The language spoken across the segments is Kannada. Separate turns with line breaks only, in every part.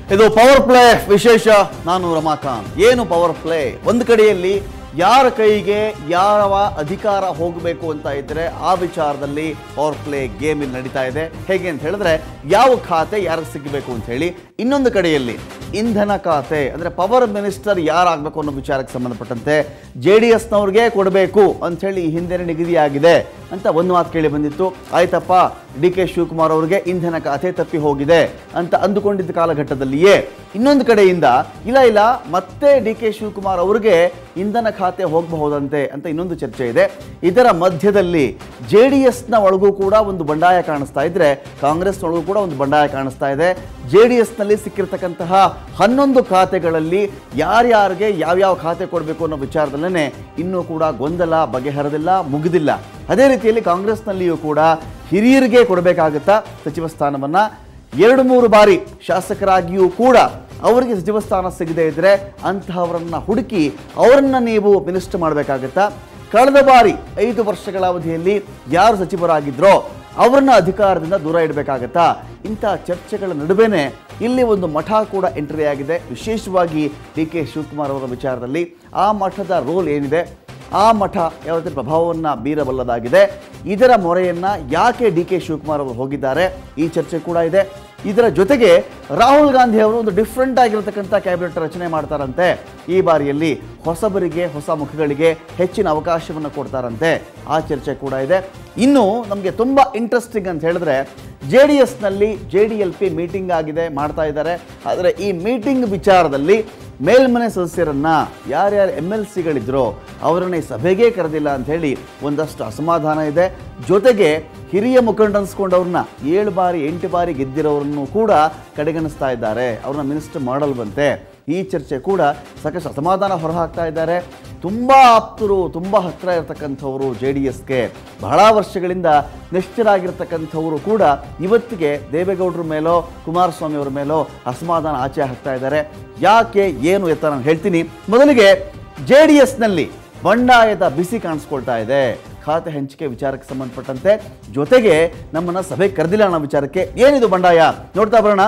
ಇದು ಪವರ್ ಪ್ಲೇ ವಿಶೇಷ ನಾನು ರಮಾಕಾಂತ್ ಏನು ಪವರ್ ಪ್ಲೇ ಒಂದು ಕಡೆಯಲ್ಲಿ ಯಾರ ಕೈಗೆ ಯಾವ ಅಧಿಕಾರ ಹೋಗಬೇಕು ಅಂತ ಇದ್ರೆ ಆ ವಿಚಾರದಲ್ಲಿ ಪವರ್ ಪ್ಲೇ ಗೇಮ್ ಇಲ್ಲಿ ನಡೀತಾ ಇದೆ ಹೇಗೆ ಅಂತ ಹೇಳಿದ್ರೆ ಯಾವ ಖಾತೆ ಯಾರಿಗೆ ಸಿಗಬೇಕು ಅಂತ ಹೇಳಿ ಇನ್ನೊಂದು ಕಡೆಯಲ್ಲಿ ಇಂಧನ ಖಾತೆ ಅಂದ್ರೆ ಪವರ್ ಮಿನಿಸ್ಟರ್ ಯಾರಾಗಬೇಕು ಅನ್ನೋ ವಿಚಾರಕ್ಕೆ ಸಂಬಂಧಪಟ್ಟಂತೆ ಜೆ ಡಿ ಎಸ್ನವ್ರಿಗೆ ಕೊಡಬೇಕು ಅಂತ ಹೇಳಿ ಈ ಹಿಂದೆ ನಿಗದಿಯಾಗಿದೆ ಅಂತ ಒಂದು ಮಾತು ಕೇಳಿ ಬಂದಿತ್ತು ಆಯ್ತಪ್ಪ ಡಿ ಕೆ ಶಿವಕುಮಾರ್ ಅವರಿಗೆ ಇಂಧನ ಖಾತೆ ತಪ್ಪಿ ಹೋಗಿದೆ ಅಂತ ಅಂದುಕೊಂಡಿದ್ದ ಕಾಲಘಟ್ಟದಲ್ಲಿಯೇ ಇನ್ನೊಂದು ಕಡೆಯಿಂದ ಇಲ್ಲ ಇಲ್ಲ ಮತ್ತೆ ಡಿ ಕೆ ಶಿವಕುಮಾರ್ ಅವರಿಗೆ ಇಂಧನ ಖಾತೆ ಹೋಗಬಹುದಂತೆ ಅಂತ ಇನ್ನೊಂದು ಚರ್ಚೆ ಇದೆ ಇದರ ಮಧ್ಯದಲ್ಲಿ ಜೆ ಡಿ ಎಸ್ನ ಒಳಗೂ ಕೂಡ ಒಂದು ಬಂಡಾಯ ಕಾಣಿಸ್ತಾ ಇದ್ರೆ ಕಾಂಗ್ರೆಸ್ನ ಒಳಗೂ ಕೂಡ ಒಂದು ಬಂಡಾಯ ಕಾಣಿಸ್ತಾ ಇದೆ ಜೆ ಡಿ ಎಸ್ನಲ್ಲಿ ಸಿಕ್ಕಿರ್ತಕ್ಕಂತಹ ಹನ್ನೊಂದು ಖಾತೆಗಳಲ್ಲಿ ಯಾರ್ಯಾರಿಗೆ ಯಾವ್ಯಾವ ಖಾತೆ ಕೊಡಬೇಕು ಅನ್ನೋ ವಿಚಾರದಲ್ಲೇ ಇನ್ನೂ ಕೂಡ ಗೊಂದಲ ಬಗೆಹರದಿಲ್ಲ ಮುಗಿದಿಲ್ಲ ಅದೇ ರೀತಿಯಲ್ಲಿ ಕಾಂಗ್ರೆಸ್ನಲ್ಲಿಯೂ ಕೂಡ ಹಿರಿಯರಿಗೆ ಕೊಡಬೇಕಾಗುತ್ತಾ ಸಚಿವ ಸ್ಥಾನವನ್ನ ಎರಡು ಮೂರು ಬಾರಿ ಶಾಸಕರಾಗಿಯೂ ಕೂಡ ಅವರಿಗೆ ಸಚಿವ ಸ್ಥಾನ ಸಿಗದೇ ಇದ್ರೆ ಅಂತಹವರನ್ನ ಹುಡುಕಿ ಅವರನ್ನ ನೀವು ಮಿನಿಸ್ಟರ್ ಮಾಡಬೇಕಾಗತ್ತಾ ಕಳೆದ ಬಾರಿ ಐದು ವರ್ಷಗಳ ಅವಧಿಯಲ್ಲಿ ಯಾರು ಸಚಿವರಾಗಿದ್ರೋ ಅವರನ್ನ ಅಧಿಕಾರದಿಂದ ದೂರ ಇಡಬೇಕಾಗತ್ತಾ ಇಂಥ ಚರ್ಚೆಗಳ ನಡುವೆನೇ ಇಲ್ಲಿ ಒಂದು ಮಠ ಕೂಡ ಎಂಟ್ರಿ ಆಗಿದೆ ವಿಶೇಷವಾಗಿ ಡಿ ಕೆ ಶಿವಕುಮಾರ್ ಅವರ ವಿಚಾರದಲ್ಲಿ ಆ ಮಠದ ರೋಲ್ ಏನಿದೆ ಆ ಮಠ ಯಾವ ರೀತಿ ಪ್ರಭಾವವನ್ನು ಬೀರಬಲ್ಲದಾಗಿದೆ ಇದರ ಮೊರೆಯನ್ನು ಯಾಕೆ ಡಿ ಕೆ ಶಿವಕುಮಾರ್ ಅವರು ಹೋಗಿದ್ದಾರೆ ಈ ಚರ್ಚೆ ಕೂಡ ಇದೆ ಇದರ ಜೊತೆಗೆ ರಾಹುಲ್ ಗಾಂಧಿ ಅವರು ಒಂದು ಡಿಫ್ರೆಂಟ್ ಆಗಿರತಕ್ಕಂಥ ಕ್ಯಾಬಿನೆಟ್ ರಚನೆ ಮಾಡ್ತಾರಂತೆ ಈ ಬಾರಿಯಲ್ಲಿ ಹೊಸಬರಿಗೆ ಹೊಸ ಮುಖಗಳಿಗೆ ಹೆಚ್ಚಿನ ಅವಕಾಶವನ್ನು ಕೊಡ್ತಾರಂತೆ ಆ ಚರ್ಚೆ ಕೂಡ ಇದೆ ಇನ್ನು ನಮಗೆ ತುಂಬ ಇಂಟ್ರೆಸ್ಟಿಂಗ್ ಅಂತ ಹೇಳಿದ್ರೆ ಜೆ ಡಿ ಎಸ್ನಲ್ಲಿ J D L P meeting ಆಗಿದೆ ಮಾಡ್ತಾ ಇದ್ದಾರೆ ಆದರೆ ಈ ಮೀಟಿಂಗ್ ವಿಚಾರದಲ್ಲಿ ಮೇಲ್ಮನೆ ಸದಸ್ಯರನ್ನ ಯಾರ್ಯಾರು ಎಮ್ ಎಲ್ ಸಿಗಳಿದ್ರೋ ಅವರನ್ನ ಈ ಸಭೆಗೆ ಕರೆದಿಲ್ಲ ಅಂತ ಹೇಳಿ ಒಂದಷ್ಟು ಅಸಮಾಧಾನ ಇದೆ ಜೊತೆಗೆ ಹಿರಿಯ ಮುಖಂಡ ಅನ್ಸ್ಕೊಂಡವ್ರನ್ನ ಏಳು ಬಾರಿ ಎಂಟು ಬಾರಿ ಗೆದ್ದಿರೋರನ್ನು ಕೂಡ ಕಡೆಗಣಿಸ್ತಾ ಇದ್ದಾರೆ ಅವ್ರನ್ನ ಮಿನಿಸ್ಟರ್ ಮಾಡಲ್ವಂತೆ ಈ ಚರ್ಚೆ ಕೂಡ ಸಾಕಷ್ಟು ಅಸಮಾಧಾನ ಹೊರಹಾಕ್ತಾ ಇದ್ದಾರೆ ತುಂಬ ಆಪ್ತರು ತುಂಬ ಹತ್ತಿರ ಇರತಕ್ಕಂಥವರು ಜೆ ಡಿ ಎಸ್ಗೆ ಬಹಳ ವರ್ಷಗಳಿಂದ ನಿಷ್ಠರಾಗಿರ್ತಕ್ಕಂಥವರು ಕೂಡ ಇವತ್ತಿಗೆ ದೇವೇಗೌಡರ ಮೇಲೋ ಕುಮಾರಸ್ವಾಮಿ ಅವರ ಮೇಲೋ ಅಸಮಾಧಾನ ಆಚೆ ಹಾಕ್ತಾ ಇದ್ದಾರೆ ಯಾಕೆ ಏನು ಎತ್ತ ನಾನು ಹೇಳ್ತೀನಿ ಮೊದಲಿಗೆ ಜೆ ಡಿ ಎಸ್ನಲ್ಲಿ ಬಂಡಾಯದ ಬಿಸಿ ಕಾಣಿಸ್ಕೊಳ್ತಾ ಇದೆ ಖಾತೆ ಹಂಚಿಕೆ ವಿಚಾರಕ್ಕೆ ಸಂಬಂಧಪಟ್ಟಂತೆ ಜೊತೆಗೆ ನಮ್ಮನ್ನ ಸಭೆ ಕರೆದಿಲ್ಲ ಅನ್ನೋ ವಿಚಾರಕ್ಕೆ ಏನಿದು ಬಂಡಾಯ ನೋಡ್ತಾ ಬರೋಣ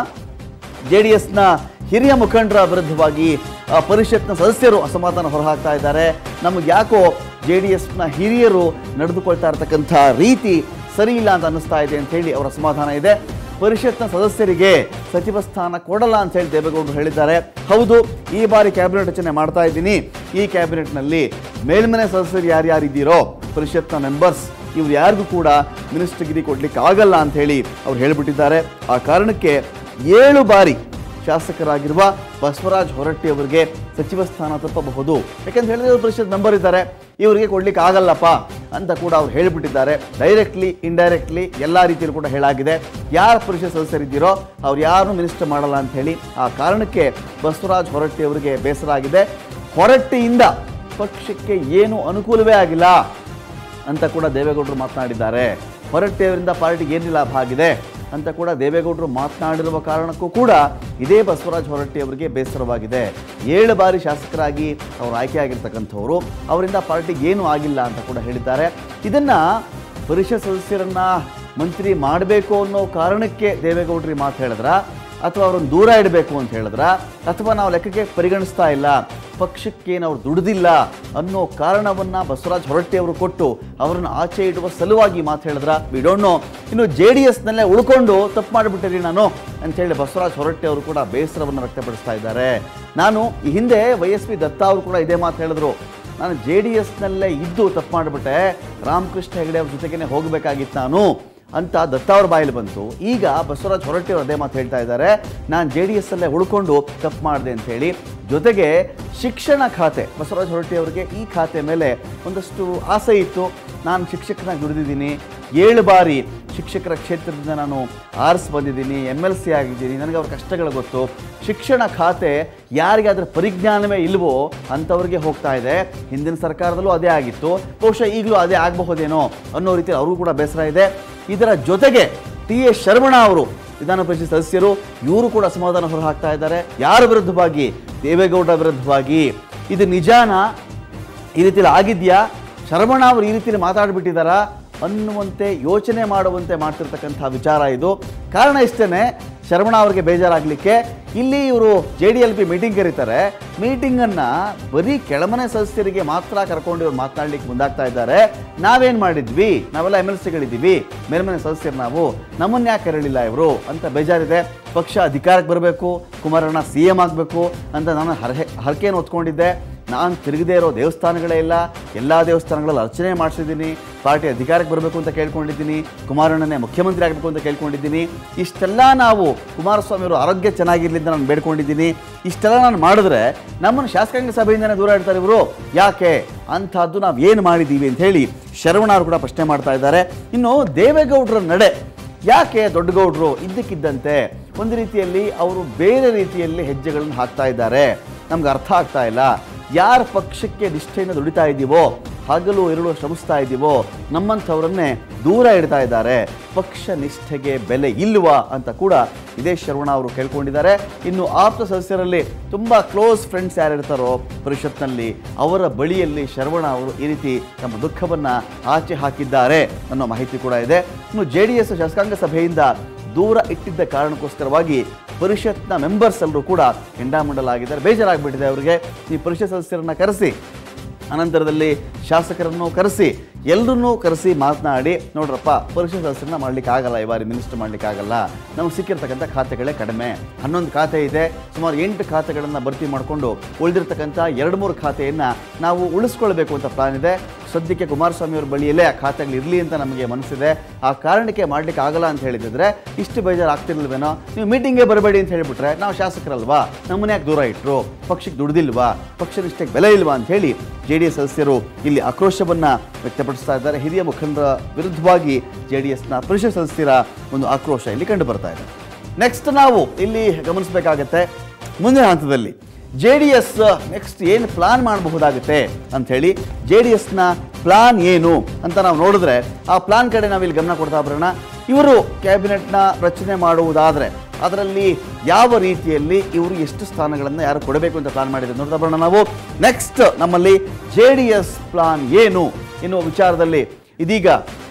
ಜೆ ಡಿ ಎಸ್ನ ಹಿರಿಯ ಮುಖಂಡರ ವಿರುದ್ಧವಾಗಿ ಆ, ಪರಿಷತ್ನ ಸದಸ್ಯರು ಅಸಮಾಧಾನ ಹೊರಹಾಕ್ತಾ ಇದ್ದಾರೆ ನಮಗೆ ಯಾಕೋ ಜೆ ಡಿ ಎಸ್ನ ಹಿರಿಯರು ನಡೆದುಕೊಳ್ತಾ ಇರತಕ್ಕಂಥ ರೀತಿ ಸರಿ ಇಲ್ಲ ಅಂತ ಅನ್ನಿಸ್ತಾ ಇದೆ ಅಂತ ಹೇಳಿ ಅವರ ಅಸಮಾಧಾನ ಇದೆ ಪರಿಷತ್ನ ಸದಸ್ಯರಿಗೆ ಸಚಿವ ಸ್ಥಾನ ಕೊಡಲ್ಲ ಅಂತ ಹೇಳಿ ದೇವೇಗೌಡರು ಹೇಳಿದ್ದಾರೆ ಹೌದು ಈ ಬಾರಿ ಕ್ಯಾಬಿನೆಟ್ ರಚನೆ ಮಾಡ್ತಾ ಇದ್ದೀನಿ ಈ ಕ್ಯಾಬಿನೆಟ್ನಲ್ಲಿ ಮೇಲ್ಮನೆ ಸದಸ್ಯರು ಯಾರ್ಯಾರಿದ್ದೀರೋ ಪರಿಷತ್ನ ಮೆಂಬರ್ಸ್ ಇವ್ರು ಯಾರಿಗೂ ಕೂಡ ಮಿನಿಸ್ಟರ್ಗಿರಿ ಕೊಡ್ಲಿಕ್ಕೆ ಆಗಲ್ಲ ಅಂತ ಹೇಳಿ ಅವ್ರು ಹೇಳಿಬಿಟ್ಟಿದ್ದಾರೆ ಆ ಕಾರಣಕ್ಕೆ ಏಳು ಬಾರಿ ಶಾಸಕರಾಗಿರುವ ಬಸವರಾಜ್ ಹೊರಟ್ಟಿ ಅವರಿಗೆ ಸಚಿವ ಸ್ಥಾನ ತಪ್ಪಬಹುದು ಯಾಕಂತ ಹೇಳಿದ್ರೆ ಇವರು ಪರಿಷತ್ ಮೆಂಬರ್ ಇದ್ದಾರೆ ಇವರಿಗೆ ಕೊಡ್ಲಿಕ್ಕೆ ಆಗಲ್ಲಪ್ಪ ಅಂತ ಕೂಡ ಅವ್ರು ಹೇಳಿಬಿಟ್ಟಿದ್ದಾರೆ ಡೈರೆಕ್ಟ್ಲಿ ಇಂಡೈರೆಕ್ಟ್ಲಿ ಎಲ್ಲ ರೀತಿಯಲ್ಲೂ ಕೂಡ ಹೇಳಾಗಿದೆ ಯಾರು ಪರಿಷತ್ ಸದಸ್ಯರಿದ್ದೀರೋ ಅವ್ರು ಯಾರು ಮಿನಿಸ್ಟರ್ ಮಾಡಲ್ಲ ಅಂತ ಹೇಳಿ ಆ ಕಾರಣಕ್ಕೆ ಬಸವರಾಜ್ ಹೊರಟ್ಟಿ ಅವರಿಗೆ ಬೇಸರ ಆಗಿದೆ ಹೊರಟ್ಟಿಯಿಂದ ಪಕ್ಷಕ್ಕೆ ಏನು ಅನುಕೂಲವೇ ಆಗಿಲ್ಲ ಅಂತ ಕೂಡ ದೇವೇಗೌಡರು ಮಾತನಾಡಿದ್ದಾರೆ ಹೊರಟ್ಟಿಯವರಿಂದ ಪಾರ್ಟಿಗೆ ಏನು ಲಾಭ ಆಗಿದೆ ಅಂತ ಕೂಡ ದೇವೇಗೌಡರು ಮಾತನಾಡಿರುವ ಕಾರಣಕ್ಕೂ ಕೂಡ ಇದೇ ಬಸವರಾಜ ಹೊರಟ್ಟಿ ಅವರಿಗೆ ಬೇಸರವಾಗಿದೆ ಏಳು ಬಾರಿ ಶಾಸಕರಾಗಿ ಅವರು ಆಯ್ಕೆಯಾಗಿರ್ತಕ್ಕಂಥವ್ರು ಅವರಿಂದ ಪಾರ್ಟಿಗೆ ಏನೂ ಆಗಿಲ್ಲ ಅಂತ ಕೂಡ ಹೇಳಿದ್ದಾರೆ ಇದನ್ನ ಪರಿಷತ್ ಸದಸ್ಯರನ್ನ ಮಂತ್ರಿ ಮಾಡಬೇಕು ಅನ್ನೋ ಕಾರಣಕ್ಕೆ ದೇವೇಗೌಡರು ಈ ಮಾತು ಹೇಳಿದ್ರ ಅಥವಾ ಅವ್ರನ್ನ ದೂರ ಇಡಬೇಕು ಅಂತ ಹೇಳಿದ್ರ ಅಥವಾ ನಾವು ಲೆಕ್ಕಕ್ಕೆ ಪರಿಗಣಿಸ್ತಾ ಇಲ್ಲ ಪಕ್ಷಕ್ಕೇನು ಅವ್ರು ದುಡಿದಿಲ್ಲ ಅನ್ನೋ ಕಾರಣವನ್ನ ಬಸವರಾಜ್ ಹೊರಟ್ಟಿ ಅವರು ಕೊಟ್ಟು ಅವರನ್ನು ಆಚೆ ಇಡುವ ಸಲುವಾಗಿ ಮಾತು ಹೇಳಿದ್ರ ವಿ ಡೋಂಟ್ ನೋ ಇನ್ನು ಜೆ ಡಿ ಎಸ್ನಲ್ಲೇ ಉಳ್ಕೊಂಡು ತಪ್ಪು ಮಾಡಿಬಿಟ್ಟಿರಿ ನಾನು ಅಂತೇಳಿ ಬಸವರಾಜ್ ಹೊರಟ್ಟಿ ಅವರು ಕೂಡ ಬೇಸರವನ್ನು ವ್ಯಕ್ತಪಡಿಸ್ತಾ ಇದ್ದಾರೆ ನಾನು ಈ ಹಿಂದೆ ವೈ ಎಸ್ ಪಿ ದತ್ತ ಅವರು ಕೂಡ ಇದೇ ಮಾತು ಹೇಳಿದ್ರು ನಾನು ಜೆ ಡಿ ಎಸ್ನಲ್ಲೇ ಇದ್ದು ತಪ್ಪು ಮಾಡಿಬಿಟ್ಟೆ ರಾಮಕೃಷ್ಣ ಹೆಗಡೆ ಅವ್ರ ಜೊತೆಗೇನೆ ಹೋಗಬೇಕಾಗಿತ್ತು ನಾನು ಅಂತ ದತ್ತಾವ್ರ ಬಾಯಲ್ಲಿ ಬಂತು ಈಗ ಬಸವರಾಜ್ ಹೊರಟ್ಟಿ ಅವರು ಅದೇ ಮಾತು ಹೇಳ್ತಾ ಇದ್ದಾರೆ ನಾನು ಜೆ ಡಿ ಎಸ್ ಅಲ್ಲೇ ಉಳ್ಕೊಂಡು ತಪ್ಪು ಮಾಡಿದೆ ಅಂತ ಹೇಳಿ ಜೊತೆಗೆ ಶಿಕ್ಷಣ ಖಾತೆ ಬಸವರಾಜ್ ಹೊರಟ್ಟಿ ಅವರಿಗೆ ಈ ಖಾತೆ ಮೇಲೆ ಒಂದಷ್ಟು ಆಸೆ ಇತ್ತು ನಾನು ಶಿಕ್ಷಕನಾಗಿ ದುಡಿದಿದ್ದೀನಿ ಏಳು ಬಾರಿ ಶಿಕ್ಷಕರ ಕ್ಷೇತ್ರದಿಂದ ನಾನು ಆರಿಸಿ ಬಂದಿದ್ದೀನಿ ಎಮ್ ಎಲ್ ಸಿ ಆಗಿದ್ದೀನಿ ನನಗೆ ಅವ್ರ ಕಷ್ಟಗಳು ಗೊತ್ತು ಶಿಕ್ಷಣ ಖಾತೆ ಯಾರಿಗಾದ್ರೂ ಪರಿಜ್ಞಾನವೇ ಇಲ್ವೋ ಅಂಥವ್ರಿಗೆ ಹೋಗ್ತಾ ಇದೆ ಹಿಂದಿನ ಸರ್ಕಾರದಲ್ಲೂ ಅದೇ ಆಗಿತ್ತು ಬಹುಶಃ ಈಗಲೂ ಅದೇ ಆಗಬಹುದೇನೋ ಅನ್ನೋ ರೀತಿ ಅವ್ರಿಗೂ ಕೂಡ ಬೇಸರ ಇದೆ ಇದರ ಜೊತೆಗೆ ಟಿ ಎಸ್ ಶರವಣ ಅವರು ವಿಧಾನ ಪರಿಷತ್ ಸದಸ್ಯರು ಇವರು ಕೂಡ ಅಸಮಾಧಾನ ಹೊರಹಾಕ್ತಾ ಇದ್ದಾರೆ ಯಾರ ವಿರುದ್ಧವಾಗಿ ದೇವೇಗೌಡ ವಿರುದ್ಧವಾಗಿ ಇದು ನಿಜಾನ ಈ ರೀತಿಯಲ್ಲಿ ಆಗಿದೆಯಾ ಶರವಣ ಅವರು ಈ ರೀತಿಯಲ್ಲಿ ಮಾತಾಡ್ಬಿಟ್ಟಿದ್ದಾರಾ ಅನ್ನುವಂತೆ ಯೋಚನೆ ಮಾಡುವಂತೆ ಮಾಡ್ತಿರ್ತಕ್ಕಂಥ ವಿಚಾರ ಇದು ಕಾರಣ ಇಷ್ಟೇ ಶರವಣ ಅವರಿಗೆ ಬೇಜಾರಾಗಲಿಕ್ಕೆ ಇಲ್ಲಿ ಇವರು J D L P meeting ಕರೀತಾರೆ ಮೀಟಿಂಗನ್ನು ಬರೀ ಕೆಳಮನೆ ಸದಸ್ಯರಿಗೆ ಮಾತ್ರ ಕರ್ಕೊಂಡು ಇವ್ರು ಮಾತನಾಡ್ಲಿಕ್ಕೆ ಮುಂದಾಗ್ತಾ ಇದ್ದಾರೆ ನಾವೇನು ಮಾಡಿದ್ವಿ ನಾವೆಲ್ಲ ಎಮ್ ಎಲ್ ಸಿಗಳಿದ್ದೀವಿ ಮೇಲ್ಮನೆ ಸದಸ್ಯರು ನಾವು ನಮ್ಮನ್ನ ಯಾಕೆ ಕರೀಲಿಲ್ಲ ಇವರು ಅಂತ ಬೇಜಾರಿದೆ ಪಕ್ಷ ಅಧಿಕಾರಕ್ಕೆ ಬರಬೇಕು ಕುಮಾರಣ್ಣ ಸಿ ಎಂ ಆಗಬೇಕು ಅಂತ ನಾನು ಹರಕೆ ಹರಕೆಯನ್ನು ಹೊತ್ಕೊಂಡಿದ್ದೆ ನಾನು ತಿರುಗದೇ ಇರೋ ದೇವಸ್ಥಾನಗಳೇ ಇಲ್ಲ ಎಲ್ಲ ದೇವಸ್ಥಾನಗಳಲ್ಲಿ ಅರ್ಚನೆ ಮಾಡಿಸಿದ್ದೀನಿ ಪಾರ್ಟಿ ಅಧಿಕಾರಕ್ಕೆ ಬರಬೇಕು ಅಂತ ಕೇಳ್ಕೊಂಡಿದ್ದೀನಿ ಕುಮಾರಣ್ಣನೇ ಮುಖ್ಯಮಂತ್ರಿ ಆಗಬೇಕು ಅಂತ ಕೇಳ್ಕೊಂಡಿದ್ದೀನಿ ಇಷ್ಟೆಲ್ಲ ನಾವು ಕುಮಾರಸ್ವಾಮಿ ಅವರು ಆರೋಗ್ಯ ಚೆನ್ನಾಗಿರ್ಲಿ ಅಂತ ನಾನು ಬೇಡ್ಕೊಂಡಿದ್ದೀನಿ ಇಷ್ಟೆಲ್ಲ ನಾನು ಮಾಡಿದ್ರೆ ನಮ್ಮನ್ನು ಶಾಸಕಾಂಗ ಸಭೆಯಿಂದನೇ ದೂರ ಇಡ್ತಾರೆ ಇವರು ಯಾಕೆ ಅಂಥದ್ದು ನಾವು ಏನು ಮಾಡಿದ್ದೀವಿ ಅಂತ ಹೇಳಿ ಶರವಣ ಅವರು ಕೂಡ ಪ್ರಶ್ನೆ ಮಾಡ್ತಾ ಇದ್ದಾರೆ ಇನ್ನು ದೇವೇಗೌಡರ ನಡೆ ಯಾಕೆ ದೊಡ್ಡಗೌಡರು ಇದ್ದಕ್ಕಿದ್ದಂತೆ ಒಂದು ರೀತಿಯಲ್ಲಿ ಅವರು ಬೇರೆ ರೀತಿಯಲ್ಲಿ ಹೆಜ್ಜೆಗಳನ್ನು ಹಾಕ್ತಾ ಇದ್ದಾರೆ ನಮ್ಗೆ ಅರ್ಥ ಆಗ್ತಾ ಇಲ್ಲ ಯಾರ ಪಕ್ಷಕ್ಕೆ ನಿಷ್ಠೆಯಿಂದ ದುಡಿತಾ ಇದ್ದೀವೋ ಹಗಲು ಎರಳು ಶ್ರಮಿಸ್ತಾ ಇದ್ದೀವೋ ನಮ್ಮಂಥವ್ರನ್ನೇ ದೂರ ಇಡ್ತಾ ಇದ್ದಾರೆ ಪಕ್ಷ ನಿಷ್ಠೆಗೆ ಬೆಲೆ ಇಲ್ವಾ ಅಂತ ಕೂಡ ಇದೇ ಶರವಣ ಅವರು ಕೇಳ್ಕೊಂಡಿದ್ದಾರೆ ಇನ್ನು ಆಪ್ತ ಸದಸ್ಯರಲ್ಲಿ ತುಂಬ ಕ್ಲೋಸ್ ಫ್ರೆಂಡ್ಸ್ ಯಾರಿರ್ತಾರೋ ಪರಿಷತ್ನಲ್ಲಿ ಅವರ ಬಳಿಯಲ್ಲಿ ಶರವಣ ಅವರು ಈ ರೀತಿ ತಮ್ಮ ದುಃಖವನ್ನು ಆಚೆ ಹಾಕಿದ್ದಾರೆ ಅನ್ನೋ ಮಾಹಿತಿ ಕೂಡ ಇದೆ ಇನ್ನು ಜೆ ಡಿ ಎಸ್ ಶಾಸಕಾಂಗ ಸಭೆಯಿಂದ ದೂರ ಇಟ್ಟಿದ್ದ ಕಾರಣಕ್ಕೋಸ್ಕರವಾಗಿ ಪರಿಷತ್ನ ಮೆಂಬರ್ಸ್ ಎಲ್ಲರೂ ಕೂಡ ಕೆಂಡಾಮಂಡಲಾಗಿದ್ದಾರೆ ಬೇಜಾರಾಗ್ಬಿಟ್ಟಿದೆ ಅವರಿಗೆ ಈ ಪರಿಷತ್ ಸದಸ್ಯರನ್ನ ಕರೆಸಿ ಅನಂತರದಲ್ಲಿ ಶಾಸಕರನ್ನು ಕರೆಸಿ ಎಲ್ಲರನ್ನೂ ಕರೆಸಿ ಮಾತನಾಡಿ ನೋಡ್ರಪ್ಪ ಪರಿಷತ್ ಸದಸ್ಯರನ್ನ ಮಾಡ್ಲಿಕ್ಕೆ ಆಗಲ್ಲ ಈ ಬಾರಿ ಮಿನಿಸ್ಟರ್ ಮಾಡ್ಲಿಕ್ಕೆ ಆಗಲ್ಲ ನಮಗೆ ಸಿಕ್ಕಿರ್ತಕ್ಕಂಥ ಖಾತೆಗಳೇ ಕಡಿಮೆ ಹನ್ನೊಂದು ಖಾತೆ ಇದೆ ಸುಮಾರು ಎಂಟು ಖಾತೆಗಳನ್ನು ಭರ್ತಿ ಮಾಡಿಕೊಂಡು ಉಳಿದಿರ್ತಕ್ಕಂಥ ಎರಡು ಮೂರು ಖಾತೆಯನ್ನು ನಾವು ಉಳಿಸ್ಕೊಳ್ಬೇಕು ಅಂತ ಪ್ಲಾನ್ ಇದೆ ಸದ್ಯಕ್ಕೆ ಕುಮಾರಸ್ವಾಮಿ ಅವ್ರ ಬಳಿಯಲ್ಲೇ ಆ ಖಾತೆಗಳು ಇರಲಿ ಅಂತ ನಮಗೆ ಮನಸ್ಸಿದೆ ಆ ಕಾರಣಕ್ಕೆ ಮಾಡ್ಲಿಕ್ಕೆ ಆಗಲ್ಲ ಅಂತ ಹೇಳಿದ್ರೆ ಇಷ್ಟು ಬೇಜಾರು ಆಗ್ತಿರ್ಲಿಲ್ವೇನೋ ನೀವು ಮೀಟಿಂಗ್ಗೆ ಬರಬೇಡಿ ಅಂತ ಹೇಳಿಬಿಟ್ರೆ ನಾವು ಶಾಸಕರಲ್ವಾ ನಮ್ಮನ್ನ ಯಾಕೆ ದೂರ ಇಟ್ಟರು ಪಕ್ಷಕ್ಕೆ ದುಡ್ದಿಲ್ವಾ ಪಕ್ಷನಿಷ್ಠಕ್ಕೆ ಬೆಲೆ ಇಲ್ವಾ ಅಂತ ಹೇಳಿ ಜೆ ಡಿ ಎಸ್ ಸದಸ್ಯರು ಇಲ್ಲಿ ಆಕ್ರೋಶವನ್ನ ವ್ಯಕ್ತಪಡಿಸ್ತಾ ಇದ್ದಾರೆ ಹಿರಿಯ ಮುಖಂಡರ ವಿರುದ್ಧವಾಗಿ ಜೆ ಡಿ ಎಸ್ನ ಪರಿಷತ್ ಸದಸ್ಯರ ಒಂದು ಆಕ್ರೋಶ ಇಲ್ಲಿ ಕಂಡು ಬರ್ತಾ ಇದೆ ನೆಕ್ಸ್ಟ್ ನಾವು ಇಲ್ಲಿ ಗಮನಿಸಬೇಕಾಗತ್ತೆ ಮುಂದಿನ ಹಂತದಲ್ಲಿ ಜೆ ಡಿ ಎಸ್ ನೆಕ್ಸ್ಟ್ ಏನು ಪ್ಲಾನ್ ಮಾಡಬಹುದಾಗುತ್ತೆ ಅಂತ ಹೇಳಿ ಜೆ ಡಿ ಎಸ್ನ ಪ್ಲಾನ್ ಏನು ಅಂತ ನಾವು ನೋಡಿದ್ರೆ ಆ ಪ್ಲಾನ್ ಕಡೆ ನಾವಿಲ್ಲಿ ಗಮನ ಕೊಡ್ತಾ ಬರೋಣ ಇವರು ಕ್ಯಾಬಿನೆಟ್ನ ರಚನೆ ಮಾಡುವುದಾದರೆ ಅದರಲ್ಲಿ ಯಾವ ರೀತಿಯಲ್ಲಿ ಇವರು ಎಷ್ಟು ಸ್ಥಾನಗಳನ್ನು ಯಾರು ಕೊಡಬೇಕು ಅಂತ ಪ್ಲಾನ್ ಮಾಡಿದ್ದಾರೆ ನೋಡ್ತಾ ಬರೋಣ ನಾವು ನೆಕ್ಸ್ಟ್ ನಮ್ಮಲ್ಲಿ ಜೆ ಡಿ ಎಸ್ ಪ್ಲಾನ್ ಏನು ಎನ್ನುವ ವಿಚಾರದಲ್ಲಿ ಇದೀಗ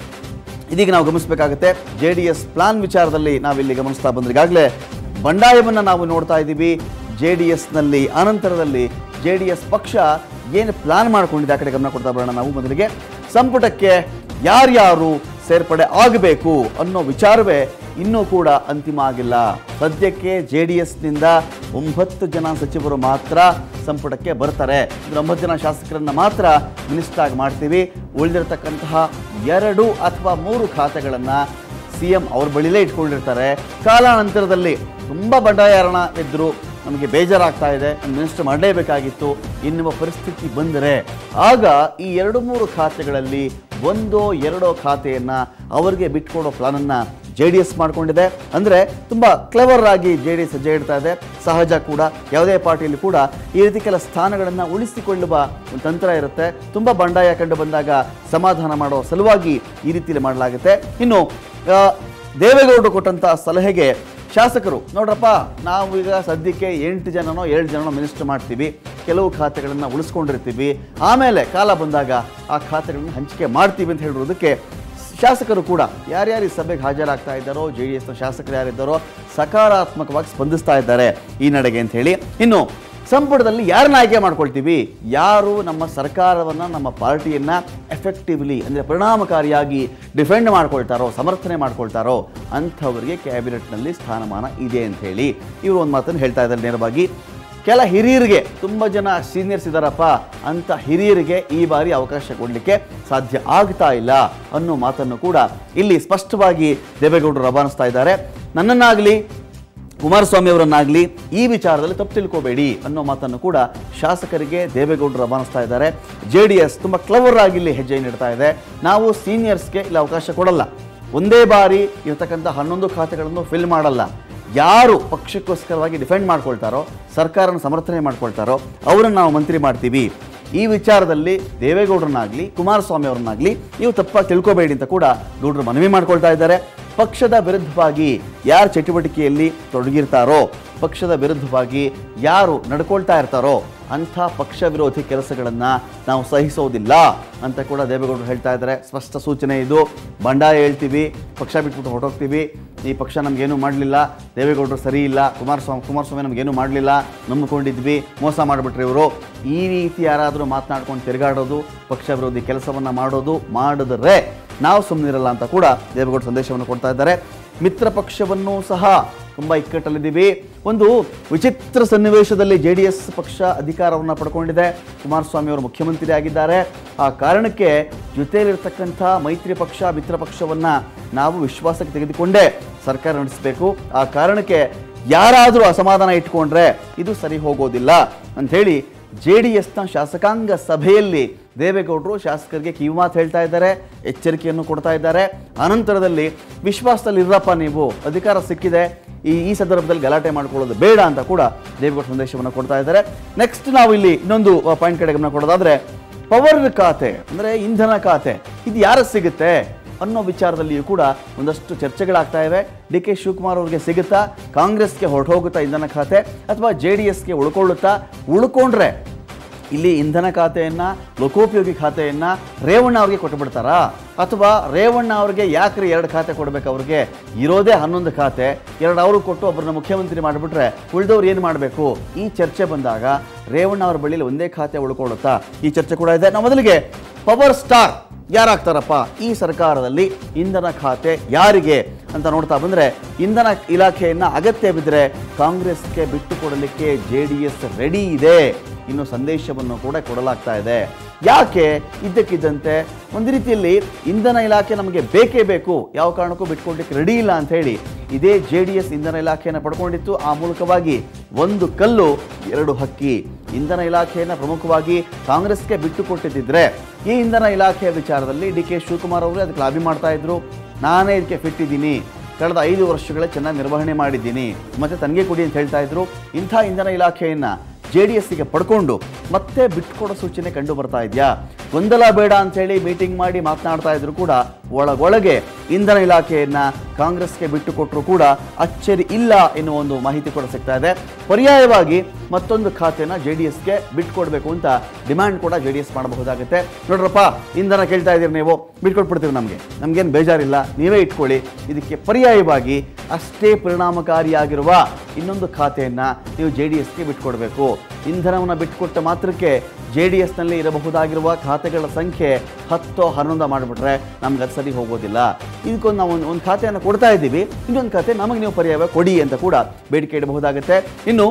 ಇದೀಗ ನಾವು ಗಮನಿಸಬೇಕಾಗುತ್ತೆ ಜೆ ಡಿ ಎಸ್ ಪ್ಲಾನ್ ವಿಚಾರದಲ್ಲಿ ನಾವಿಲ್ಲಿ ಗಮನಿಸ್ತಾ ಬಂದ್ರೆ ಈಗಾಗಲೇ ಬಂಡಾಯವನ್ನು ನಾವು ನೋಡ್ತಾ ಇದ್ದೀವಿ ಜೆ ಡಿ ಎಸ್ನಲ್ಲಿ ಅನಂತರದಲ್ಲಿ ಜೆ ಡಿ ಎಸ್ ಪಕ್ಷ ಏನು ಪ್ಲಾನ್ ಮಾಡ್ಕೊಂಡಿದೆ ಆ ಕಡೆ ಗಮನ ಕೊಡ್ತಾ ಬರೋಣ ನಾವು ಮೊದಲಿಗೆ ಸಂಪುಟಕ್ಕೆ ಯಾರ್ಯಾರು ಸೇರ್ಪಡೆ ಆಗಬೇಕು ಅನ್ನೋ ವಿಚಾರವೇ ಇನ್ನೂ ಕೂಡ ಅಂತಿಮ ಆಗಿಲ್ಲ ಸದ್ಯಕ್ಕೆ ಜೆ ಡಿ ಎಸ್ನಿಂದ ಒಂಬತ್ತು ಜನ ಸಚಿವರು ಮಾತ್ರ ಸಂಪುಟಕ್ಕೆ ಬರ್ತಾರೆ ಅಂದ್ರೆ ಒಂಬತ್ತು ಜನ ಶಾಸಕರನ್ನ ಮಾತ್ರ ಮಿನಿಸ್ಟರ್ ಆಗಿ ಮಾಡ್ತೀವಿ ಉಳಿದಿರತಕ್ಕಂತಹ ಎರಡು ಅಥವಾ ಮೂರು ಖಾತೆಗಳನ್ನು ಸಿ ಎಂ ಅವ್ರ ಬಳಿಲೇ ಇಟ್ಕೊಂಡಿರ್ತಾರೆ ಕಾಲಾನಂತರದಲ್ಲಿ ತುಂಬ ಬಂಡಾಯಾರಣ ಇದ್ದರು ನಮಗೆ ಬೇಜಾರಾಗ್ತಾ ಇದೆ ಮಿನಿಸ್ಟರ್ ಮಾಡಲೇಬೇಕಾಗಿತ್ತು ಎನ್ನುವ ಪರಿಸ್ಥಿತಿ ಬಂದರೆ ಆಗ ಈ ಎರಡು ಮೂರು ಖಾತೆಗಳಲ್ಲಿ ಒಂದೋ ಎರಡೋ ಖಾತೆಯನ್ನು ಅವರಿಗೆ ಬಿಟ್ಕೊಡೋ ಪ್ಲಾನನ್ನು ಜೆ ಡಿ ಎಸ್ ಮಾಡಿಕೊಂಡಿದೆ ಅಂದರೆ ತುಂಬ ಕ್ಲೆವರ್ ಆಗಿ ಜೆ ಡಿ ಎಸ್ ಹೆಜ್ಜೆ ಇಡ್ತಾ ಇದೆ ಸಹಜ ಕೂಡ ಯಾವುದೇ ಪಾರ್ಟಿಯಲ್ಲಿ ಕೂಡ ಈ ರೀತಿ ಕೆಲ ಸ್ಥಾನಗಳನ್ನು ಉಳಿಸಿಕೊಳ್ಳುವ ಒಂದು ತಂತ್ರ ಇರುತ್ತೆ ತುಂಬ ಬಂಡಾಯ ಕಂಡು ಬಂದಾಗ ಸಮಾಧಾನ ಮಾಡೋ ಸಲುವಾಗಿ ಈ ರೀತಿಯಲ್ಲಿ ಮಾಡಲಾಗುತ್ತೆ ಇನ್ನು ಆ, ದೇವೇಗೌಡರು ಕೊಟ್ಟಂಥ ಸಲಹೆಗೆ ಶಾಸಕರು ನೋಡ್ರಪ್ಪ ನಾವು ಈಗ ಸದ್ಯಕ್ಕೆ ಎಂಟು ಜನನೋ ಏಳು ಜನನೋ ಮಿನಿಸ್ಟರ್ ಮಾಡ್ತೀವಿ ಕೆಲವು ಖಾತೆಗಳನ್ನು ಉಳಿಸ್ಕೊಂಡಿರ್ತೀವಿ ಆಮೇಲೆ ಕಾಲ ಬಂದಾಗ ಆ ಖಾತೆಗಳನ್ನು ಹಂಚಿಕೆ ಮಾಡ್ತೀವಿ ಅಂತ ಹೇಳಿರೋದಕ್ಕೆ ಶಾಸಕರು ಕೂಡ ಯಾರ್ಯಾರು ಈ ಸಭೆಗೆ ಹಾಜರಾಗ್ತಾ ಇದ್ದಾರೋ ಜೆ ಡಿ ಎಸ್ನ ಶಾಸಕರು ಯಾರಿದ್ದಾರೋ ಸಕಾರಾತ್ಮಕವಾಗಿ ಸ್ಪಂದಿಸ್ತಾ ಇದ್ದಾರೆ ಈ ನಡೆಗೆ ಅಂತ ಹೇಳಿ ಇನ್ನು ಸಂಪುಟದಲ್ಲಿ ಯಾರನ್ನ ಆಯ್ಕೆ ಮಾಡ್ಕೊಳ್ತೀವಿ ಯಾರು ನಮ್ಮ ಸರ್ಕಾರವನ್ನು ನಮ್ಮ ಪಾರ್ಟಿಯನ್ನು ಎಫೆಕ್ಟಿವ್ಲಿ ಅಂದರೆ ಪರಿಣಾಮಕಾರಿಯಾಗಿ ಡಿಫೆಂಡ್ ಮಾಡ್ಕೊಳ್ತಾರೋ ಸಮರ್ಥನೆ ಮಾಡ್ಕೊಳ್ತಾರೋ ಅಂಥವರಿಗೆ ಕ್ಯಾಬಿನೆಟ್ನಲ್ಲಿ ಸ್ಥಾನಮಾನ ಇದೆ ಅಂತ ಹೇಳಿ ಇವರು ಒಂದು ಮಾತನ್ನು ಹೇಳ್ತಾ ಇದ್ದಾರೆ ನೇರವಾಗಿ ಕೆಲ ಹಿರಿಯರಿಗೆ ತುಂಬ ಜನ ಸೀನಿಯರ್ಸ್ ಇದ್ದಾರಪ್ಪ ಅಂತ ಹಿರಿಯರಿಗೆ ಈ ಬಾರಿ ಅವಕಾಶ ಕೊಡಲಿಕ್ಕೆ ಸಾಧ್ಯ ಆಗ್ತಾ ಇಲ್ಲ ಅನ್ನೋ ಮಾತನ್ನು ಕೂಡ ಇಲ್ಲಿ ಸ್ಪಷ್ಟವಾಗಿ ದೇವೇಗೌಡರು ರವಾನಿಸ್ತಾ ಇದ್ದಾರೆ ನನ್ನನ್ನಾಗಲಿ ಕುಮಾರಸ್ವಾಮಿ ಅವರನ್ನಾಗಲಿ ಈ ವಿಚಾರದಲ್ಲಿ ತಪ್ಪು ತಿಳ್ಕೋಬೇಡಿ ಅನ್ನೋ ಮಾತನ್ನು ಕೂಡ ಶಾಸಕರಿಗೆ ದೇವೇಗೌಡರು ರವಾನಿಸ್ತಾ ಇದ್ದಾರೆ ಜೆ ಡಿ ಎಸ್ ತುಂಬ ಕ್ಲವರ್ ಆಗಿ ಇಲ್ಲಿ ಹೆಜ್ಜೆ ನೀಡ್ತಾ ಇದೆ ನಾವು ಸೀನಿಯರ್ಸ್ಗೆ ಇಲ್ಲಿ ಅವಕಾಶ ಕೊಡಲ್ಲ ಒಂದೇ ಬಾರಿ ಇರತಕ್ಕಂಥ ಹನ್ನೊಂದು ಖಾತೆಗಳನ್ನು ಫಿಲ್ ಮಾಡಲ್ಲ ಯಾರು ಪಕ್ಷಕ್ಕೋಸ್ಕರವಾಗಿ ಡಿಫೆಂಡ್ ಮಾಡ್ಕೊಳ್ತಾರೋ ಸರ್ಕಾರನ ಸಮರ್ಥನೆ ಮಾಡ್ಕೊಳ್ತಾರೋ ಅವರನ್ನು ನಾವು ಮಂತ್ರಿ ಮಾಡ್ತೀವಿ ಈ ವಿಚಾರದಲ್ಲಿ ದೇವೇಗೌಡರನ್ನಾಗಲಿ ಕುಮಾರಸ್ವಾಮಿ ಅವರನ್ನಾಗಲಿ ನೀವು ತಪ್ಪಾಗಿ ತಿಳ್ಕೊಬೇಡಿ ಅಂತ ಕೂಡ ಗೌಡರು ಮನವಿ ಮಾಡ್ಕೊಳ್ತಾ ಇದ್ದಾರೆ ಪಕ್ಷದ ವಿರುದ್ಧವಾಗಿ ಯಾರು ಚಟುವಟಿಕೆಯಲ್ಲಿ ತೊಡಗಿರ್ತಾರೋ ಪಕ್ಷದ ವಿರುದ್ಧವಾಗಿ ಯಾರು ನಡ್ಕೊಳ್ತಾ ಇರ್ತಾರೋ ಅಂಥ ಪಕ್ಷ ವಿರೋಧಿ ಕೆಲಸಗಳನ್ನು ನಾವು ಸಹಿಸೋದಿಲ್ಲ ಅಂತ ಕೂಡ ದೇವೇಗೌಡರು ಹೇಳ್ತಾ ಇದ್ದಾರೆ ಸ್ಪಷ್ಟ ಸೂಚನೆ ಇದು ಬಂಡಾಯ ಹೇಳ್ತೀವಿ ಪಕ್ಷ ಬಿಟ್ಬಿಟ್ಟು ಹೊರಟೋಗ್ತೀವಿ ಈ ಪಕ್ಷ ನಮಗೇನು ಮಾಡಲಿಲ್ಲ ದೇವೇಗೌಡರು ಸರಿ ಇಲ್ಲ ಕುಮಾರಸ್ವಾಮಿ ಕುಮಾರಸ್ವಾಮಿ ನಮಗೇನು ಮಾಡಲಿಲ್ಲ ನಂಬಿಕೊಂಡಿದ್ವಿ ಮೋಸ ಮಾಡಿಬಿಟ್ರಿ ಇವರು ಈ ರೀತಿ ಯಾರಾದರೂ ಮಾತನಾಡ್ಕೊಂಡು ತಿರುಗಾಡೋದು ಪಕ್ಷ ವಿರೋಧಿ ಕೆಲಸವನ್ನು ಮಾಡೋದು ಮಾಡಿದ್ರೆ ನಾವು ಸುಮ್ಮನಿರಲ್ಲ ಅಂತ ಕೂಡ ದೇವೇಗೌಡ ಸಂದೇಶವನ್ನು ಕೊಡ್ತಾ ಇದ್ದಾರೆ ಮಿತ್ರ ಪಕ್ಷವನ್ನು ಸಹ ತುಂಬ ಇಕ್ಕಟ್ಟಲ್ಲಿದ್ದೀವಿ ಒಂದು ವಿಚಿತ್ರ ಸನ್ನಿವೇಶದಲ್ಲಿ ಜೆ ಡಿ ಎಸ್ ಪಕ್ಷ ಅಧಿಕಾರವನ್ನು ಪಡ್ಕೊಂಡಿದೆ ಕುಮಾರಸ್ವಾಮಿ ಅವರು ಮುಖ್ಯಮಂತ್ರಿ ಆಗಿದ್ದಾರೆ ಆ ಕಾರಣಕ್ಕೆ ಜೊತೆಯಲ್ಲಿರ್ತಕ್ಕಂಥ ಮೈತ್ರಿ ಪಕ್ಷ ಮಿತ್ರ ಪಕ್ಷವನ್ನು ನಾವು ವಿಶ್ವಾಸಕ್ಕೆ ತೆಗೆದುಕೊಂಡೇ ಸರ್ಕಾರ ನಡೆಸಬೇಕು ಆ ಕಾರಣಕ್ಕೆ ಯಾರಾದರೂ ಅಸಮಾಧಾನ ಇಟ್ಕೊಂಡ್ರೆ ಇದು ಸರಿ ಹೋಗೋದಿಲ್ಲ ಅಂಥೇಳಿ ಜೆ ಡಿ ಎಸ್ನ ಶಾಸಕಾಂಗ ಸಭೆಯಲ್ಲಿ ದೇವೇಗೌಡರು ಶಾಸಕರಿಗೆ ಕಿವಿಮಾತು ಹೇಳ್ತಾ ಇದ್ದಾರೆ ಎಚ್ಚರಿಕೆಯನ್ನು ಕೊಡ್ತಾ ಇದ್ದಾರೆ ಅನಂತರದಲ್ಲಿ ವಿಶ್ವಾಸದಲ್ಲಿ ಇರಪ್ಪ ನೀವು ಅಧಿಕಾರ ಸಿಕ್ಕಿದೆ ಈ ಈ ಸಂದರ್ಭದಲ್ಲಿ ಗಲಾಟೆ ಮಾಡ್ಕೊಳ್ಳೋದು ಬೇಡ ಅಂತ ಕೂಡ ದೇವೇಗೌಡ ಸಂದೇಶವನ್ನು ಕೊಡ್ತಾ ಇದ್ದಾರೆ ನೆಕ್ಸ್ಟ್ ನಾವು ಇಲ್ಲಿ ಇನ್ನೊಂದು ಪಾಯಿಂಟ್ ಕಡೆ ಗಮನ ಕೊಡೋದಾದ್ರೆ ಪವರ್ ಖಾತೆ ಅಂದರೆ ಇಂಧನ ಖಾತೆ ಇದು ಯಾರ ಸಿಗುತ್ತೆ ಅನ್ನೋ ವಿಚಾರದಲ್ಲಿಯೂ ಕೂಡ ಒಂದಷ್ಟು ಚರ್ಚೆಗಳಾಗ್ತಾ ಇವೆ ಡಿ ಕೆ ಶಿವಕುಮಾರ್ ಅವರಿಗೆ ಸಿಗುತ್ತಾ ಕಾಂಗ್ರೆಸ್ಗೆ ಹೊರಟೋಗುತ್ತಾ ಇಂಧನ ಖಾತೆ ಅಥವಾ ಜೆ ಡಿ ಎಸ್ಗೆ ಉಳ್ಕೊಳ್ಳುತ್ತಾ ಉಳ್ಕೊಂಡ್ರೆ ಇಲ್ಲಿ ಇಂಧನ ಖಾತೆಯನ್ನು ಲೋಕೋಪಯೋಗಿ ಖಾತೆಯನ್ನು ರೇವಣ್ಣ ಅವ್ರಿಗೆ ಕೊಟ್ಟುಬಿಡ್ತಾರಾ ಅಥವಾ ರೇವಣ್ಣ ಅವ್ರಿಗೆ ಯಾಕ್ರಿ ಎರಡು ಖಾತೆ ಕೊಡಬೇಕು ಅವ್ರಿಗೆ ಇರೋದೇ ಹನ್ನೊಂದು ಖಾತೆ ಎರಡು ಅವರು ಕೊಟ್ಟು ಒಬ್ಬರನ್ನ ಮುಖ್ಯಮಂತ್ರಿ ಮಾಡಿಬಿಟ್ರೆ ಉಳಿದವ್ರು ಏನು ಮಾಡಬೇಕು ಈ ಚರ್ಚೆ ಬಂದಾಗ ರೇವಣ್ಣ ಅವ್ರ ಬಳಿಯಲ್ಲಿ ಒಂದೇ ಖಾತೆ ಉಳ್ಕೊಳ್ಳುತ್ತಾ ಈ ಚರ್ಚೆ ಕೂಡ ಇದೆ ನಾವು ಮೊದಲಿಗೆ ಪವರ್ ಸ್ಟಾರ್ ಯಾರಾಗ್ತಾರಪ್ಪ ಈ ಸರ್ಕಾರದಲ್ಲಿ ಇಂಧನ ಖಾತೆ ಯಾರಿಗೆ ಅಂತ ನೋಡ್ತಾ ಬಂದರೆ ಇಂಧನ ಇಲಾಖೆಯನ್ನು ಅಗತ್ಯ ಬಿದ್ದರೆ ಕಾಂಗ್ರೆಸ್ಗೆ ಬಿಟ್ಟು ಕೊಡಲಿಕ್ಕೆ ಜೆ ಡಿ ಎಸ್ ರೆಡಿ ಇದೆ ಇನ್ನು ಸಂದೇಶವನ್ನು ಕೂಡ ಕೊಡಲಾಗ್ತಾ ಇದೆ ಯಾಕೆ ಇದ್ದಕ್ಕಿದ್ದಂತೆ ಒಂದು ರೀತಿಯಲ್ಲಿ ಇಂಧನ ಇಲಾಖೆ ನಮಗೆ ಬೇಕೇ ಬೇಕು ಯಾವ ಕಾರಣಕ್ಕೂ ಬಿಟ್ಕೊಡ್ಲಿಕ್ಕೆ ರೆಡಿ ಇಲ್ಲ ಅಂತ ಹೇಳಿ ಇದೇ ಜೆ ಡಿ ಎಸ್ ಇಂಧನ ಇಲಾಖೆಯನ್ನು ಪಡ್ಕೊಂಡಿತ್ತು ಆ ಮೂಲಕವಾಗಿ ಒಂದು ಕಲ್ಲು ಎರಡು ಹಕ್ಕಿ ಇಂಧನ ಇಲಾಖೆಯನ್ನು ಪ್ರಮುಖವಾಗಿ ಕಾಂಗ್ರೆಸ್ಗೆ ಬಿಟ್ಟು ಕೊಟ್ಟಿದ್ದಿದ್ರೆ ಈ ಇಂಧನ ಇಲಾಖೆಯ ವಿಚಾರದಲ್ಲಿ ಡಿ ಕೆ ಶಿವಕುಮಾರ್ ಅವರು ಅದಕ್ಕೆ ಲಾಬಿ ಮಾಡ್ತಾ ಇದ್ರು ನಾನೇ ಇದಕ್ಕೆ ಫಿಟ್ ಇದ್ದೀನಿ ಕಳೆದ ಐದು ವರ್ಷಗಳೇ ಚೆನ್ನಾಗಿ ನಿರ್ವಹಣೆ ಮಾಡಿದ್ದೀನಿ ಮತ್ತೆ ತನಗೆ ಕೊಡಿ ಅಂತ ಹೇಳ್ತಾ ಇದ್ರು ಇಂಥ ಇಂಧನ ಇಲಾಖೆಯನ್ನು ಜೆ ಡಿ ಎಸ್ಸಿಗೆ ಪಡ್ಕೊಂಡು ಮತ್ತೆ ಬಿಟ್ಕೊಡೋ ಸೂಚನೆ ಕಂಡು ಬರ್ತಾ ಇದೆಯಾ ಗೊಂದಲ ಬೇಡ ಅಂತೇಳಿ ಮೀಟಿಂಗ್ ಮಾಡಿ ಮಾತನಾಡ್ತಾ ಇದ್ರು ಕೂಡ ಒಳಗೊಳಗೆ ಇಂಧನ ಇಲಾಖೆಯನ್ನು ಕಾಂಗ್ರೆಸ್ಗೆ ಬಿಟ್ಟು ಕೊಟ್ಟರು ಕೂಡ ಅಚ್ಚರಿ ಇಲ್ಲ ಎನ್ನುವ ಒಂದು ಮಾಹಿತಿ ಕೂಡ ಸಿಗ್ತಾ ಇದೆ ಪರ್ಯಾಯವಾಗಿ ಮತ್ತೊಂದು ಖಾತೆನ ಜೆ ಡಿ ಎಸ್ಗೆ ಬಿಟ್ಕೊಡ್ಬೇಕು ಅಂತ ಡಿಮ್ಯಾಂಡ್ ಕೂಡ ಜೆ ಡಿ ಎಸ್ ಮಾಡಬಹುದಾಗುತ್ತೆ ನೋಡ್ರಪ್ಪ ಇಂಧನ ಕೇಳ್ತಾ ಇದ್ದೀರಿ ನೀವು ಬಿಟ್ಕೊಟ್ಬಿಡ್ತೀವಿ ನಮಗೆ ನಮಗೇನು ಬೇಜಾರಿಲ್ಲ ನೀವೇ ಇಟ್ಕೊಳ್ಳಿ ಇದಕ್ಕೆ ಪರ್ಯಾಯವಾಗಿ ಅಷ್ಟೇ ಪರಿಣಾಮಕಾರಿಯಾಗಿರುವ ಇನ್ನೊಂದು ಖಾತೆಯನ್ನು ನೀವು ಜೆ ಡಿ ಎಸ್ಗೆ ಬಿಟ್ಕೊಡ್ಬೇಕು ಇಂಧನವನ್ನು ಬಿಟ್ಟುಕೊಟ್ಟ ಮಾತ್ರಕ್ಕೆ ಜೆ ಡಿ ಎಸ್ನಲ್ಲಿ ಇರಬಹುದಾಗಿರುವ ಖಾತೆಗಳ ಸಂಖ್ಯೆ ಹತ್ತು ಹನ್ನೊಂದು ಮಾಡಿಬಿಟ್ರೆ ನಮ್ಗೆ ಅದು ಸರಿ ಹೋಗೋದಿಲ್ಲ ಇದಕ್ಕೊಂದು ನಾವು ಒಂದು ಒಂದು ಖಾತೆಯನ್ನು ಕೊಡ್ತಾ ಇದ್ದೀವಿ ಇನ್ನೊಂದು ಖಾತೆ ನಮಗೆ ನೀವು ಪರ್ಯಾಯ ಕೊಡಿ ಅಂತ ಕೂಡ ಬೇಡಿಕೆ ಇಡಬಹುದಾಗುತ್ತೆ ಇನ್ನು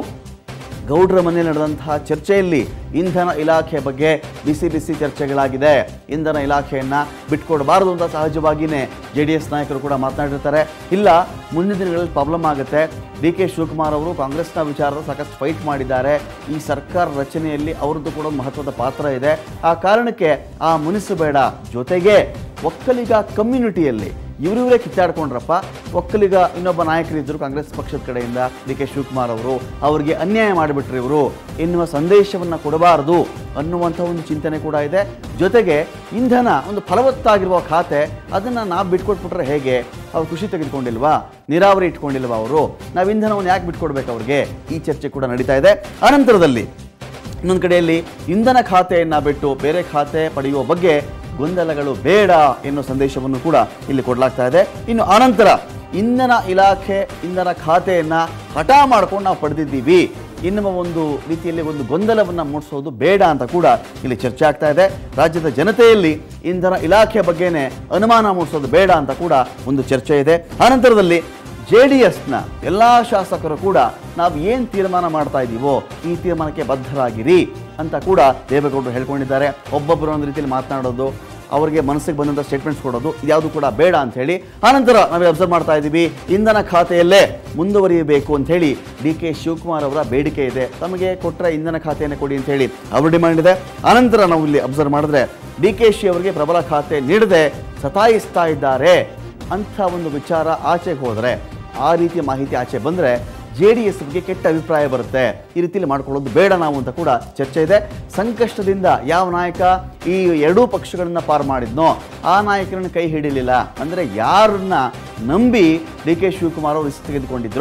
ಗೌಡ್ರ ಮನೆಯಲ್ಲಿ ನಡೆದಂತಹ ಚರ್ಚೆಯಲ್ಲಿ ಇಂಧನ ಇಲಾಖೆ ಬಗ್ಗೆ ಬಿಸಿ ಬಿಸಿ ಚರ್ಚೆಗಳಾಗಿದೆ ಇಂಧನ ಇಲಾಖೆಯನ್ನು ಬಿಟ್ಕೊಡಬಾರದು ಅಂತ ಸಹಜವಾಗಿಯೇ ಜೆ ಡಿ ಎಸ್ ನಾಯಕರು ಕೂಡ ಮಾತನಾಡಿರ್ತಾರೆ ಇಲ್ಲ ಮುಂದಿನ ದಿನಗಳಲ್ಲಿ ಪ್ರಾಬ್ಲಮ್ ಆಗುತ್ತೆ ಡಿ ಕೆ ಶಿವಕುಮಾರ್ ಅವರು ಕಾಂಗ್ರೆಸ್ನ ವಿಚಾರದ ಸಾಕಷ್ಟು ಫೈಟ್ ಮಾಡಿದ್ದಾರೆ ಈ ಸರ್ಕಾರ ರಚನೆಯಲ್ಲಿ ಅವ್ರದ್ದು ಕೂಡ ಒಂದು ಮಹತ್ವದ ಪಾತ್ರ ಇದೆ ಆ ಕಾರಣಕ್ಕೆ ಆ ಮುನಿಸು ಬೇಡ ಜೊತೆಗೆ ಒಕ್ಕಲಿಗ ಕಮ್ಯುನಿಟಿಯಲ್ಲಿ ಇವರಿವರೇ ಕಿತ್ತಾಡ್ಕೊಂಡ್ರಪ್ಪ ಒಕ್ಕಲಿಗ ಇನ್ನೊಬ್ಬ ನಾಯಕರಿದ್ದರು ಕಾಂಗ್ರೆಸ್ ಪಕ್ಷದ ಕಡೆಯಿಂದ ಡಿ ಕೆ ಶಿವಕುಮಾರ್ ಅವರು ಅವರಿಗೆ ಅನ್ಯಾಯ ಮಾಡಿಬಿಟ್ರು ಇವರು ಎನ್ನುವ ಸಂದೇಶವನ್ನು ಕೊಡಬಾರದು ಅನ್ನುವಂಥ ಒಂದು ಚಿಂತನೆ ಕೂಡ ಇದೆ ಜೊತೆಗೆ ಇಂಧನ ಒಂದು ಫಲವತ್ತಾಗಿರುವ ಖಾತೆ ಅದನ್ನು ನಾವು ಬಿಟ್ಕೊಟ್ಬಿಟ್ರೆ ಹೇಗೆ ಅವ್ರು ಖುಷಿ ತೆಗೆದುಕೊಂಡಿಲ್ವಾ ನೀರಾವರಿ ಇಟ್ಕೊಂಡಿಲ್ವಾ ಅವರು ನಾವು ಇಂಧನವನ್ನು ಯಾಕೆ ಬಿಟ್ಕೊಡ್ಬೇಕು ಅವ್ರಿಗೆ ಈ ಚರ್ಚೆ ಕೂಡ ನಡೀತಾ ಇದೆ ಅನಂತರದಲ್ಲಿ ಇನ್ನೊಂದು ಕಡೆಯಲ್ಲಿ ಇಂಧನ ಖಾತೆಯನ್ನು ಬಿಟ್ಟು ಬೇರೆ ಖಾತೆ ಪಡೆಯುವ ಬಗ್ಗೆ ಗೊಂದಲಗಳು ಬೇಡ ಎನ್ನುವ ಸಂದೇಶವನ್ನು ಕೂಡ ಇಲ್ಲಿ ಕೊಡಲಾಗ್ತಾ ಇದೆ ಇನ್ನು ಆನಂತರ ಇಂಧನ ಇಲಾಖೆ ಇಂಧನ ಖಾತೆಯನ್ನು ಹಠ ಮಾಡ್ಕೊಂಡು ನಾವು ಪಡೆದಿದ್ದೀವಿ ಎನ್ನುವ ಒಂದು ರೀತಿಯಲ್ಲಿ ಒಂದು ಗೊಂದಲವನ್ನು ಮೂಡಿಸೋದು ಬೇಡ ಅಂತ ಕೂಡ ಇಲ್ಲಿ ಚರ್ಚೆ ಆಗ್ತಾ ಇದೆ ರಾಜ್ಯದ ಜನತೆಯಲ್ಲಿ ಇಂಧನ ಇಲಾಖೆ ಬಗ್ಗೆನೇ ಅನುಮಾನ ಮೂಡಿಸೋದು ಬೇಡ ಅಂತ ಕೂಡ ಒಂದು ಚರ್ಚೆ ಇದೆ ಆನಂತರದಲ್ಲಿ ಜೆ ಡಿ ಎಸ್ನ ಎಲ್ಲ ಶಾಸಕರು ಕೂಡ ನಾವು ಏನು ತೀರ್ಮಾನ ಮಾಡ್ತಾ ಇದ್ದೀವೋ ಈ ತೀರ್ಮಾನಕ್ಕೆ ಬದ್ಧರಾಗಿರಿ ಅಂತ ಕೂಡ ದೇವೇಗೌಡರು ಹೇಳ್ಕೊಂಡಿದ್ದಾರೆ ಒಬ್ಬೊಬ್ಬರು ಒಂದು ರೀತಿಯಲ್ಲಿ ಮಾತನಾಡೋದು ಅವರಿಗೆ ಮನಸ್ಸಿಗೆ ಬಂದಂಥ ಸ್ಟೇಟ್ಮೆಂಟ್ಸ್ ಕೊಡೋದು ಇದ್ಯಾವುದು ಕೂಡ ಬೇಡ ಅಂತ ಹೇಳಿ ಆನಂತರ ನಾವು ಅಬ್ಸರ್ವ್ ಮಾಡ್ತಾ ಇದ್ದೀವಿ ಇಂಧನ ಖಾತೆಯಲ್ಲೇ ಮುಂದುವರಿಯಬೇಕು ಅಂತ ಹೇಳಿ ಡಿ ಕೆ ಶಿವಕುಮಾರ್ ಅವರ ಬೇಡಿಕೆ ಇದೆ ತಮಗೆ ಕೊಟ್ಟರೆ ಇಂಧನ ಖಾತೆಯನ್ನು ಕೊಡಿ ಅಂತ ಹೇಳಿ ಅವರು ಡಿಮಾಂಡ್ ಇದೆ ಆನಂತರ ನಾವು ಇಲ್ಲಿ ಅಬ್ಸರ್ವ್ ಮಾಡಿದ್ರೆ ಡಿ ಕೆ ಶಿ ಅವರಿಗೆ ಪ್ರಬಲ ಖಾತೆ ನೀಡದೆ ಸತಾಯಿಸ್ತಾ ಇದ್ದಾರೆ ಅಂಥ ಒಂದು ವಿಚಾರ ಆಚೆಗೆ ಹೋದರೆ ಆ ರೀತಿಯ ಮಾಹಿತಿ ಆಚೆ ಬಂದರೆ ಜೆ ಡಿ ಎಸ್ ಬಗ್ಗೆ ಕೆಟ್ಟ ಅಭಿಪ್ರಾಯ ಬರುತ್ತೆ ಈ ರೀತಿಯಲ್ಲಿ ಮಾಡ್ಕೊಳ್ಳೋದು ಬೇಡ ನಾವು ಅಂತ ಕೂಡ ಚರ್ಚೆ ಇದೆ ಸಂಕಷ್ಟದಿಂದ ಯಾವ ನಾಯಕ ಈ ಎರಡೂ ಪಕ್ಷಗಳನ್ನ ಪಾರು ಮಾಡಿದ್ನೋ ಆ ನಾಯಕರನ್ನ ಕೈ ಹಿಡಿಲಿಲ್ಲ ಅಂದರೆ ಯಾರನ್ನ ನಂಬಿ ಡಿ ಕೆ ಶಿವಕುಮಾರ್ ಅವರು ರಿಸ್ಕ್ ತೆಗೆದುಕೊಂಡಿದ್ರೋ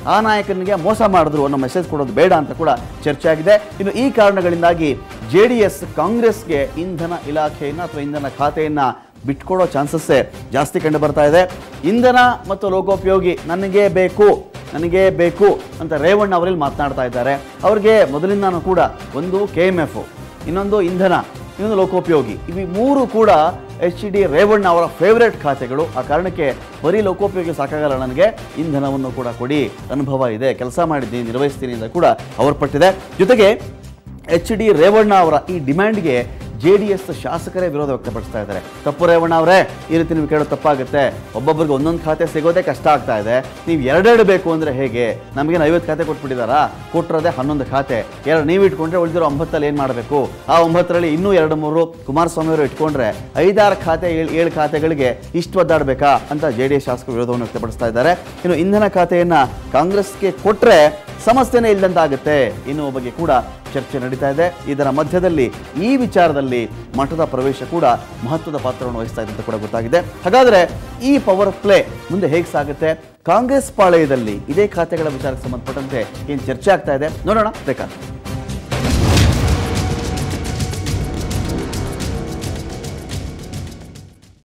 ಆ ನಾಯಕನಿಗೆ ಮೋಸ ಮಾಡಿದ್ರು ಅನ್ನೋ ಮೆಸೇಜ್ ಕೊಡೋದು ಬೇಡ ಅಂತ ಕೂಡ ಚರ್ಚೆ ಆಗಿದೆ ಇನ್ನು ಈ ಕಾರಣಗಳಿಂದಾಗಿ ಜೆ ಡಿ ಎಸ್ ಕಾಂಗ್ರೆಸ್ಗೆ ಇಂಧನ ಇಲಾಖೆಯನ್ನು ಅಥವಾ ಇಂಧನ ಖಾತೆಯನ್ನು ಬಿಟ್ಕೊಡೋ ಚಾನ್ಸಸ್ಸೇ ಜಾಸ್ತಿ ಕಂಡು ಬರ್ತಾ ಇದೆ ಇಂಧನ ಮತ್ತು ಲೋಕೋಪಯೋಗಿ ನನಗೆ ಬೇಕು ನನಗೆ ಬೇಕು ಅಂತ ರೇವಣ್ಣ ಅವರಲ್ಲಿ ಮಾತನಾಡ್ತಾ ಇದ್ದಾರೆ ಅವ್ರಿಗೆ ಮೊದಲಿಂದಾನು ಕೂಡ ಒಂದು ಕೆ ಎಮ್ ಎಫ್ ಇನ್ನೊಂದು ಇಂಧನ ಇನ್ನೊಂದು ಲೋಕೋಪಯೋಗಿ ಇವು ಮೂರು ಕೂಡ ಎಚ್ ಡಿ ರೇವಣ್ಣ ಅವರ ಫೇವರೇಟ್ ಖಾತೆಗಳು ಆ ಕಾರಣಕ್ಕೆ ಬರೀ ಲೋಕೋಪಯೋಗಿ ಸಾಕಾಗಲ್ಲ ನನಗೆ ಇಂಧನವನ್ನು ಕೂಡ ಕೊಡಿ ಅನುಭವ ಇದೆ ಕೆಲಸ ಮಾಡಿದ್ದೀನಿ ನಿರ್ವಹಿಸ್ತೀನಿ ಅಂತ ಕೂಡ ಅವ್ರ ಪಟ್ಟಿದೆ ಜೊತೆಗೆ ಎಚ್ ಡಿ ರೇವಣ್ಣ ಅವರ ಈ ಡಿಮ್ಯಾಂಡ್ಗೆ ಜೆ ಡಿ ಎಸ್ ಶಾಸಕರೇ ವಿರೋಧ ವ್ಯಕ್ತಪಡಿಸ್ತಾ ಇದ್ದಾರೆ ತಪ್ಪು ರೇವಣ್ಣ ಅವರೇ ಈ ರೀತಿ ನೀವು ಕೇಳೋದು ತಪ್ಪಾಗುತ್ತೆ ಒಬ್ಬೊಬ್ಬರಿಗೆ ಒಂದೊಂದು ಖಾತೆ ಸಿಗೋದೇ ಕಷ್ಟ ಆಗ್ತಾ ಇದೆ ನೀವು ಎರಡೆರಡು ಬೇಕು ಅಂದರೆ ಹೇಗೆ ನಮಗೇನು ಐವತ್ತು ಖಾತೆ ಕೊಟ್ಬಿಟ್ಟಿದ್ದಾರಾ ಕೊಟ್ಟಿರೋದೇ ಹನ್ನೊಂದು ಖಾತೆ ಎರಡು ನೀವು ಇಟ್ಕೊಂಡ್ರೆ ಉಳಿದಿರೋ ಒಂಬತ್ತಲ್ಲಿ ಏನು ಮಾಡಬೇಕು ಆ ಒಂಬತ್ತರಲ್ಲಿ ಇನ್ನೂ ಎರಡು ಮೂರು ಕುಮಾರಸ್ವಾಮಿ ಅವರು ಇಟ್ಕೊಂಡ್ರೆ ಐದಾರು ಖಾತೆ ಏಳು ಏಳು ಖಾತೆಗಳಿಗೆ ಇಷ್ಟು ಒದ್ದಾಡಬೇಕಾ ಅಂತ ಜೆ ಡಿ ಎಸ್ ಶಾಸಕರು ವಿರೋಧವನ್ನು ವ್ಯಕ್ತಪಡಿಸ್ತಾ ಇದ್ದಾರೆ ಇನ್ನು ಇಂಧನ ಖಾತೆಯನ್ನು ಕಾಂಗ್ರೆಸ್ಗೆ ಕೊಟ್ಟರೆ ಸಮಸ್ಯೆನೇ ಇಲ್ಲದಂತಾಗುತ್ತೆ ಎನ್ನುವ ಬಗ್ಗೆ ಕೂಡ ಚರ್ಚೆ ನಡೀತಾ ಇದೆ ಇದರ ಮಧ್ಯದಲ್ಲಿ ಈ ವಿಚಾರದಲ್ಲಿ ಮಠದ ಪ್ರವೇಶ ಕೂಡ ಮಹತ್ವದ ಪಾತ್ರವನ್ನು ವಹಿಸ್ತಾ ಇದೆ ಅಂತ ಕೂಡ ಗೊತ್ತಾಗಿದೆ ಹಾಗಾದರೆ ಈ ಪವರ್ ಪ್ಲೇ ಮುಂದೆ ಹೇಗೆ ಸಾಗುತ್ತೆ ಕಾಂಗ್ರೆಸ್ ಪಾಳೆಯದಲ್ಲಿ ಇದೇ ಖಾತೆಗಳ ವಿಚಾರಕ್ಕೆ ಸಂಬಂಧಪಟ್ಟಂತೆ ಏನು ಚರ್ಚೆ ಆಗ್ತಾ ಇದೆ ನೋಡೋಣ ಬೇಕಾದ್ರೆ